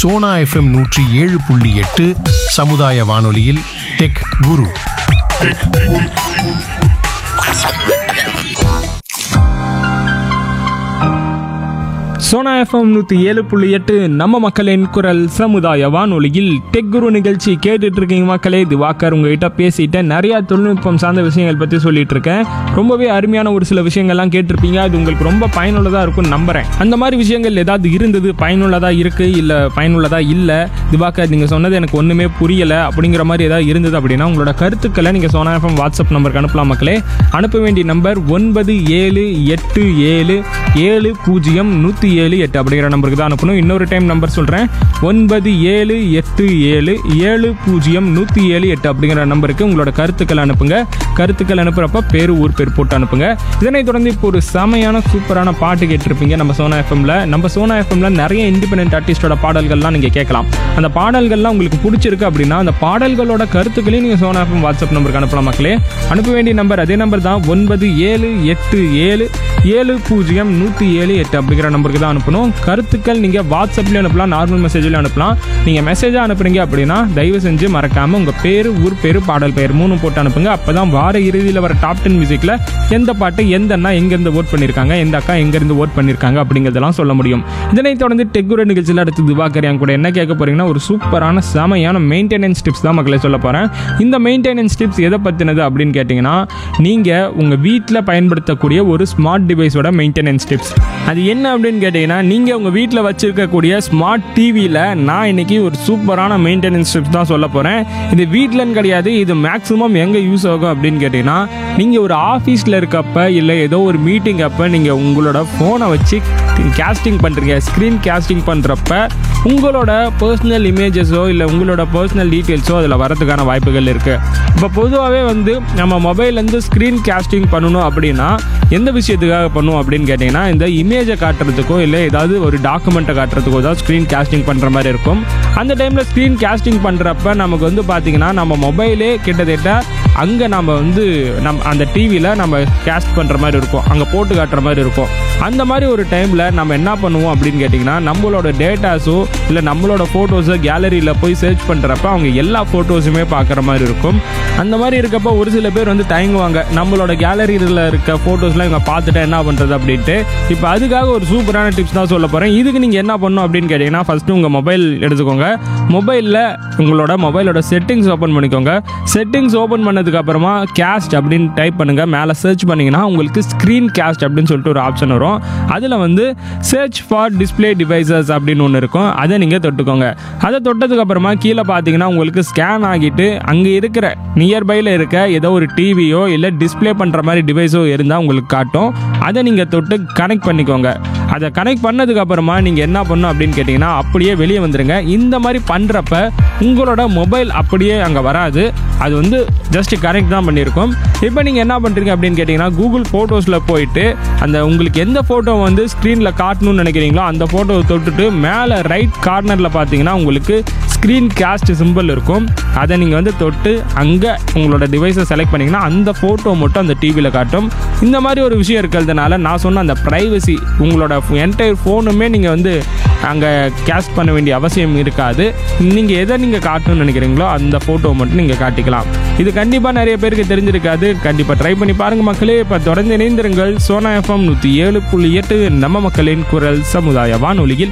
Sona FM நூற்றி ஏழு புள்ளி எட்டு சமுதாய வானொலியில் டெக் குரு சோனா எஃப்எம் நூற்றி ஏழு புள்ளி எட்டு நம்ம மக்களின் குரல் சமுதாய வானொலியில் டெக் குரு நிகழ்ச்சி கேட்டுட்டு இருக்கீங்க மக்களே திவாகர் உங்ககிட்ட பேசிட்டு நிறைய தொழில்நுட்பம் சார்ந்த விஷயங்கள் பற்றி சொல்லிட்டு இருக்கேன் ரொம்பவே அருமையான ஒரு சில விஷயங்கள்லாம் கேட்டிருப்பீங்க அது உங்களுக்கு ரொம்ப பயனுள்ளதாக இருக்கும்னு நம்புறேன் அந்த மாதிரி விஷயங்கள் ஏதாவது இருந்தது பயனுள்ளதாக இருக்கு இல்லை பயனுள்ளதாக இல்லை திவாகர் நீங்கள் சொன்னது எனக்கு ஒன்றுமே புரியலை அப்படிங்கிற மாதிரி ஏதாவது இருந்தது அப்படின்னா உங்களோட கருத்துக்களை நீங்கள் சோனா எஃப்எம் வாட்ஸ்அப் நம்பருக்கு அனுப்பலாம் மக்களே அனுப்ப வேண்டிய நம்பர் ஒன்பது ஏழு எட்டு ஏழு ஏழு பூஜ்ஜியம் நூற்றி ஏழு எட்டு அப்படிங்கிற நம்பருக்கு தான் அனுப்பணும் இன்னொரு டைம் நம்பர் சொல்கிறேன் ஒன்பது ஏழு எட்டு ஏழு ஏழு பூஜ்ஜியம் நூற்றி ஏழு எட்டு அப்படிங்கிற நம்பருக்கு உங்களோட கருத்துக்கள் அனுப்புங்க கருத்துக்கள் அனுப்புகிறப்ப பேர் ஊர் பேர் போட்டு அனுப்புங்க இதனைத் தொடர்ந்து இப்போ ஒரு செமையான சூப்பரான பாட்டு கேட்டிருப்பீங்க நம்ம சோனா எஃப்எம்ல நம்ம சோனா எஃப்எம்ல நிறைய இண்டிபெண்டன்ட் ஆர்டிஸ்டோட பாடல்கள்லாம் நீங்கள் கேட்கலாம் அந்த பாடல்கள்லாம் உங்களுக்கு பிடிச்சிருக்கு அப்படின்னா அந்த பாடல்களோட கருத்துக்களையும் நீங்கள் சோனா எஃப்எம் வாட்ஸ்அப் நம்பருக்கு அனுப்பலாம் மக்களே அனுப்ப வேண்டிய நம்பர் அதே நம்பர் தான் ஒன்பது ஏழு எட்டு ஏழு ஏழு பூஜ்ஜியம் நூற்றி ஏழு எட்டு அப்படிங்கிற நம்பருக்கு தான் அனுப்பணும் கருத்துக்கள் நீங்கள் வாட்ஸ்அப்லேயும் அனுப்பலாம் நார்மல் மெசேஜ்லையும் அனுப்பலாம் நீங்கள் மெசேஜாக அனுப்புறீங்க அப்படின்னா தயவு செஞ்சு மறக்காமல் உங்கள் பேர் ஊர் பேர் பாடல் பெயர் மூணு போட்டு அனுப்புங்க அப்போ தான் வார இறுதியில் வர டாப் டென் மியூசிக்கில் எந்த பாட்டு எந்த அண்ணா எங்கேருந்து ஓட் பண்ணியிருக்காங்க எந்த அக்கா எங்கேருந்து ஓட் பண்ணியிருக்காங்க அப்படிங்கிறதெல்லாம் சொல்ல முடியும் இதனைத் தொடர்ந்து டெக்குர நிகழ்ச்சியில் அடுத்து திவாகர் என் கூட என்ன கேட்க போறீங்கன்னா ஒரு சூப்பரான செமையான மெயின்டெனன்ஸ் டிப்ஸ் தான் மக்களை சொல்ல போகிறேன் இந்த மெயின்டெனன்ஸ் டிப்ஸ் எதை பற்றினது அப்படின்னு கேட்டிங்கன்னா நீங்கள் உங்கள் வீட்டில் பயன்படுத்தக்கூடிய ஒரு ஸ்மார்ட் டிவைஸோட மெயின்டெனன்ஸ் டிப்ஸ் அது என்ன அப்படின்னு கேட்டிங்கன்னா நீங்கள் உங்கள் வீட்டில் வச்சிருக்கக்கூடிய ஸ்மார்ட் டிவியில் நான் இன்னைக்கு ஒரு சூப்பரான மெயின்டெனன்ஸ் டிப்ஸ் தான் சொல்ல போகிறேன் இது வீட்டிலன்னு கிடையாது இது மேக்ஸிமம் எங்கே யூஸ் ஆகும் அப்படின்னு கேட்டிங்கன்னா நீங்கள் ஒரு ஆஃபீஸில் இருக்கப்ப இல்லை ஏதோ ஒரு மீட்டிங் அப்போ நீங்கள் உங்களோட ஃபோனை வச்சு கேஸ்டிங் பண்ணுறீங்க ஸ்க்ரீன் கேஸ்டிங் பண்ணுறப்ப உங்களோட பர்சனல் இமேஜஸோ இல்லை உங்களோட பர்சனல் டீட்டெயில்ஸோ அதில் வரதுக்கான வாய்ப்புகள் இருக்குது இப்போ பொதுவாகவே வந்து நம்ம மொபைல்லேருந்து ஸ்க்ரீன் கேஸ்டிங் பண்ணணும் அப்படின்னா எந்த விஷயத்துக்காக பண்ணுவோம் அப்படின்னு கேட்டிங்கன்னா இந்த இமேஜை காட்டுறதுக்கோ இல்லை ஏதாவது ஒரு டாக்குமெண்ட்டை காட்டுறதுக்கோ தான் ஸ்க்ரீன் கேஸ்டிங் பண்ணுற மாதிரி இருக்கும் அந்த டைமில் ஸ்க்ரீன் கேஸ்டிங் பண்ணுறப்ப நமக்கு வந்து பார்த்திங்கன்னா நம்ம மொபைலே கிட்டத்தட்ட அங்கே நம்ம வந்து நம் அந்த டிவியில் நம்ம கேஸ்ட் பண்ணுற மாதிரி இருக்கும் அங்கே போட்டு காட்டுற மாதிரி இருக்கும் அந்த மாதிரி ஒரு டைமில் நம்ம என்ன பண்ணுவோம் அப்படின்னு கேட்டிங்கன்னா நம்மளோட டேட்டாஸோ இல்லை நம்மளோட ஃபோட்டோஸோ கேலரியில் போய் சர்ச் பண்ணுறப்ப அவங்க எல்லா ஃபோட்டோஸுமே பார்க்குற மாதிரி இருக்கும் அந்த மாதிரி இருக்கப்போ ஒரு சில பேர் வந்து தயங்குவாங்க நம்மளோட கேலரியில் இருக்க ஃபோட்டோஸ்லாம் இவங்க பார்த்துட்டா என்ன பண்ணுறது அப்படின்ட்டு இப்போ அதுக்காக ஒரு சூப்பரான டிப்ஸ் தான் சொல்ல போகிறேன் இதுக்கு நீங்கள் என்ன பண்ணணும் அப்படின்னு கேட்டிங்கன்னா ஃபஸ்ட்டு உங்கள் மொபைல் எடுத்துக்கோங்க மொபைலில் உங்களோட மொபைலோட செட்டிங்ஸ் ஓப்பன் பண்ணிக்கோங்க செட்டிங்ஸ் ஓப்பன் பண்ணதுக்கு அப்புறமா கேஸ்ட் அப்படின்னு டைப் பண்ணுங்கள் மேலே சர்ச் பண்ணிங்கன்னா உங்களுக்கு ஸ்க்ரீன் கேஸ்ட் அப்படின்னு சொல்லிட்டு ஒரு ஆப்ஷன் வரும் அதில் வந்து சர்ச் ஃபார் டிஸ்ப்ளே டிவைசஸ் அப்படின்னு ஒன்று இருக்கும் அதை நீங்கள் தொட்டுக்கோங்க அதை தொட்டதுக்கு அப்புறமா கீழே பார்த்தீங்கன்னா உங்களுக்கு ஸ்கேன் ஆகிட்டு அங்கே இருக்கிற நியர்பையில் இருக்க ஏதோ ஒரு டிவியோ இல்லை டிஸ்ப்ளே பண்ணுற மாதிரி டிவைஸோ இருந்தால் உங்களுக்கு காட்டும் அதை நீங்கள் தொட்டு கனெக்ட் பண்ணிக்கோங்க அதை கனெக்ட் பண்ணதுக்கு அப்புறமா நீங்கள் என்ன பண்ணணும் அப்படின்னு கேட்டிங்கன்னா அப்படியே வெளியே வந்துருங்க இந்த மாதிரி பண்ணுறப்ப உங்களோட மொபைல் அப்படியே அங்கே வராது அது வந்து ஜஸ்ட் கனெக்ட் தான் பண்ணியிருக்கோம் இப்போ நீங்கள் என்ன பண்ணுறீங்க அப்படின்னு கேட்டிங்கன்னா கூகுள் ஃபோட்டோஸில் போயிட்டு அந்த உங்களுக்கு எந்த ஃபோட்டோ வந்து ஸ்க்ரீனில் காட்டணும்னு நினைக்கிறீங்களோ அந்த ஃபோட்டோவை தொட்டுட்டு மேலே ரைட் கார்னரில் பார்த்தீங்கன்னா உங்களுக்கு ஸ்க்ரீன் கேஸ்ட் சிம்பிள் இருக்கும் அதை நீங்கள் வந்து தொட்டு அங்கே உங்களோட டிவைஸை செலக்ட் பண்ணிங்கன்னா அந்த ஃபோட்டோ மட்டும் அந்த டிவியில் காட்டும் இந்த மாதிரி ஒரு விஷயம் இருக்கிறதுனால நான் சொன்ன அந்த ப்ரைவசி உங்களோட என்டையர் ஃபோனுமே நீங்கள் வந்து அங்கே கேஸ்ட் பண்ண வேண்டிய அவசியம் இருக்காது நீங்கள் எதை நீங்கள் காட்டணும்னு நினைக்கிறீங்களோ அந்த ஃபோட்டோ மட்டும் நீங்கள் காட்டிக்கலாம் இது கண்டிப்பாக நிறைய பேருக்கு தெரிஞ்சிருக்காது கண்டிப்பாக ட்ரை பண்ணி பாருங்கள் மக்களே இப்போ தொடர்ந்து இணைந்திருங்கள் சோனா எஃப்எம் நூற்றி ஏழு புள்ளி எட்டு நம்ம மக்களின் குரல் சமுதாய வானொலியில்